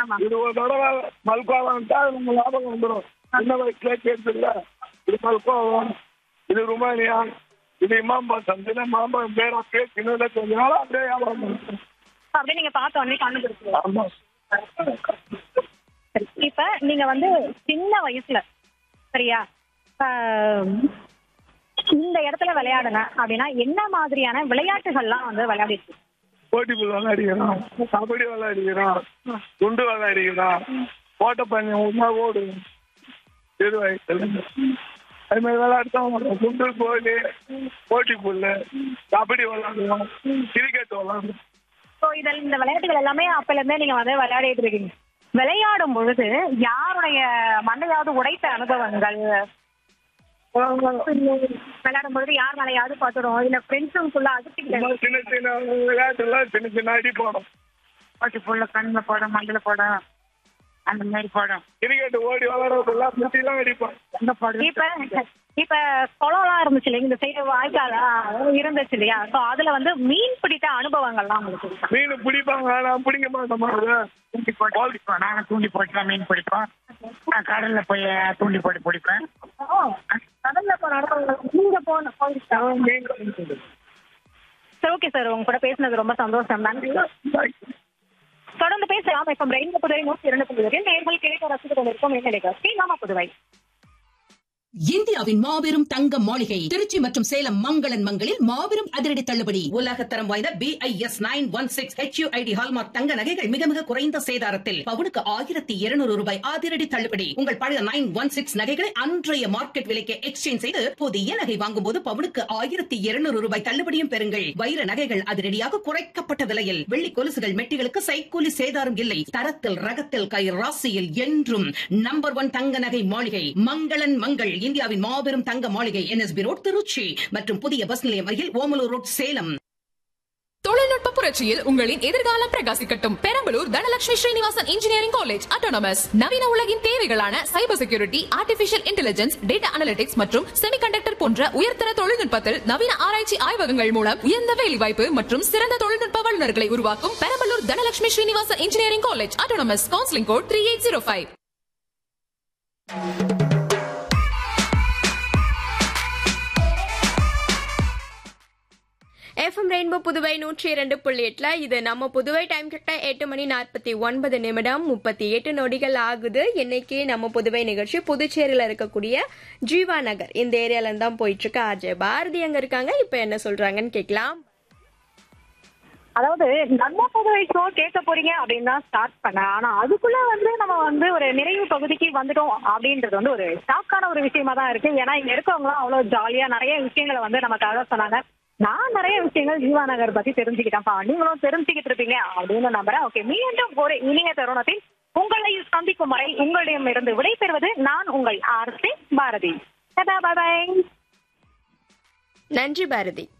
ஆமா இது ஒரு தடவை மல்கோவான்ட்டா நம்ம லாபம் வந்துடும் சின்ன வயசுல கேட்டுல இது மல்கோவா இது ருமானியா இது இமாம்பழம் சின்ன மாம்பழம் பேரா பேசினதுல கொஞ்ச நாளா அப்படியே வியாபாரம் பண்ணுறோம் அப்படியே நீங்க பார்த்த உடனே கண்டுபிடிச்சிருக்கீங்க ஆமா சரி இப்ப நீங்க வந்து சின்ன வயசுல சரியா ஆஹ், இந்த இடத்துல விளையாடுங்க அப்படின்னா என்ன மாதிரியான விளையாட்டுகள்லாம் வந்து விளையாடிட்டு போட்டிபுல் விளையாடிக்கிறோம் கபடி விளையாடிக்கிறோம் குண்டு விளையாடிக்கிறோம் ஓட்டப்பந்தயம் ஒன்றா ஓடு சிறு வயசுல அது மாதிரி விளையாட்டு குண்டு கோலி போட்டி புல்லு கபடி விளையாடுவோம் கிரிக்கெட் விளையாடுவோம் ஸோ இதில் இந்த விளையாட்டுகள் எல்லாமே அப்பல இருந்தே நீங்க வந்து விளையாடிட்டு இருக்கீங்க விளையாடும் பொழுது யாருடைய மண்டையாவது உடைத்த அனுபவங்கள் விளையாடும் பொழுது யார் மேலையாவது பார்த்துடும் இல்ல ஃப்ரெண்ட்ஸுக்குள்ள சும்மா அதுக்கு சின்ன சின்ன விளையாட்டுல சின்ன சின்ன அடி போடும் பாட்டி புள்ள கண்ணில் போடும் மண்ணில் போடும் அந்த மாதிரி போடும் கிரிக்கெட் ஓடி விளையாடுறதெல்லாம் முட்டிலாம் அடிப்போம் எங்க போடும் இப்ப இப்ப குளம்லாம் இருந்துச்சு இல்லையா இந்த சைடு வாய்க்காலா இருந்துச்சு இல்லையா சோ அதுல வந்து மீன் பிடித்த அனுபவங்கள்லாம் உங்களுக்கு இருக்கா? மீன் பிடிப்பாங்க நான் பிடிக்க மாட்டோமா அதை தூண்டி போட்டு பிடிப்போம் நாங்க தூண்டி போட்டு தான் மீன் பிடிப்போம் நான் கடல்ல போய் தூண்டி போட்டு பிடிப்பேன் ஓ, கடல்ல போன அனுபவங்கள் நீங்க போன போயிருக்கா? சரி ஓகே சார் உங்க கூட பேசுனது ரொம்ப சந்தோஷம் நன்றி தொடர்ந்து பேசலாம் இப்ப ரெயின்போ புதுவை நூற்றி இரண்டு புதுவையில் நேர்கள் கேட்க ரசித்துக் கொண்டிருக்கும் என்ன நிகழ்ச்சி நாம புதுவை இந்தியாவின் மாபெரும் தங்க மாளிகை திருச்சி மற்றும் சேலம் மங்களன் மங்களில் மாபெரும் அதிரடி தள்ளுபடி உலகத்தரம் வாய்ந்த B I S nine one six HUID hallmark தங்க நகைகள் மிக மிக குறைந்த சேதாரத்தில் பவுனுக்கு ஆயிரத்தி இருநூறு ரூபாய் அதிரடி தள்ளுபடி உங்கள் பழைய நைன் ஒன் சிக்ஸ் நகைகளை அன்றைய மார்க்கெட் விலைக்கு எக்ஸ்சேஞ்ச் செய்து புதிய நகை வாங்கும் போது பவுனுக்கு ஆயிரத்தி இருநூறு ரூபாய் தள்ளுபடியும் பெறுங்கள் வைர நகைகள் அதிரடியாக குறைக்கப்பட்ட விலையில் வெள்ளி கொலுசுகள் மெட்டிகளுக்கு சைக்கூலி சேதாரம் இல்லை தரத்தில் ரகத்தில் கை ராசியில் என்றும் நம்பர் ஒன் தங்க நகை மாளிகை மங்களன் மங்கள் இந்தியாவின் மாபெரும் தங்க மாளிகை என்எஸ்பி ரோட் திருச்சி மற்றும் புதிய பஸ் நிலையம் அருகில் ஓமலூர் ரோட் சேலம் தொழில்நுட்ப புரட்சியில் உங்களின் எதிர்காலம் பிரகாசிக்கட்டும் Perambalur Dhanalakshmi Srinivasan engineering college autonomous நவீன உலகின் தேவைகளான cyber security artificial intelligence data analytics மற்றும் செமிகண்டக்டர் போன்ற உயர்தர தொழில்நுட்பத்தில் நவீன ஆராய்ச்சி ஆய்வகங்கள் மூலம் உயர்ந்த வேலைவாய்ப்பு மற்றும் சிறந்த தொழில்நுட்ப வல்லுநர்களை உருவாக்கும் Perambalur Dhanalakshmi Srinivasan engineering college autonomous counselling code three eight zero five FM rainbow Puduvai நூற்றி இரண்டு புள்ளி எட்டுல இது நம்ம புதுவை டைம் கரெக்டா எட்டு மணி நாற்பத்தி ஒன்பது நிமிடம் முப்பத்தி எட்டு நொடிகள் ஆகுது இன்னைக்கு நம்ம புதுவை நிகழ்ச்சி புதுச்சேரியில இருக்கக்கூடிய ஜீவா நகர் இந்த ஏரியால இருந்து தான் போயிட்டு இருக்கு அஜய் பாரதி அங்க இருக்காங்க இப்ப என்ன சொல்றாங்கன்னு கேட்கலாம் அதாவது நம்ம புதுவை ஷோ கேட்க போறீங்க அப்படின்னு தான் ஸ்டார்ட் பண்ணேன் ஆனா அதுக்குள்ள வந்து நம்ம வந்து ஒரு நிறைவு பகுதிக்கு வந்துட்டோம் அப்படின்றது வந்து ஒரு ஷாக்கான ஒரு விஷயமா தான் இருக்கு ஏன்னா இங்க இருக்கவங்களாம் அவ்வளவு ஜாலியா நிறைய விஷயங்களை வந்து நமக்காக சொன்னாங்க நான் நிறைய விஷயங்கள் ஜீவா நகர் பத்தி தெரிஞ்சுக்கிட்டேன்ப்பா நீங்களும் தெரிஞ்சுக்கிட்டு இருப்பீங்க அப்படின்னு நம்புறேன் ஓகே மீண்டும் ஒரு இனிய தருணத்தில் உங்களை சந்திக்கும் வரை உங்களிடம் இருந்து விடைபெறுவது நான் உங்கள் ஆர்த்தி பாரதி பாய் நன்றி பாரதி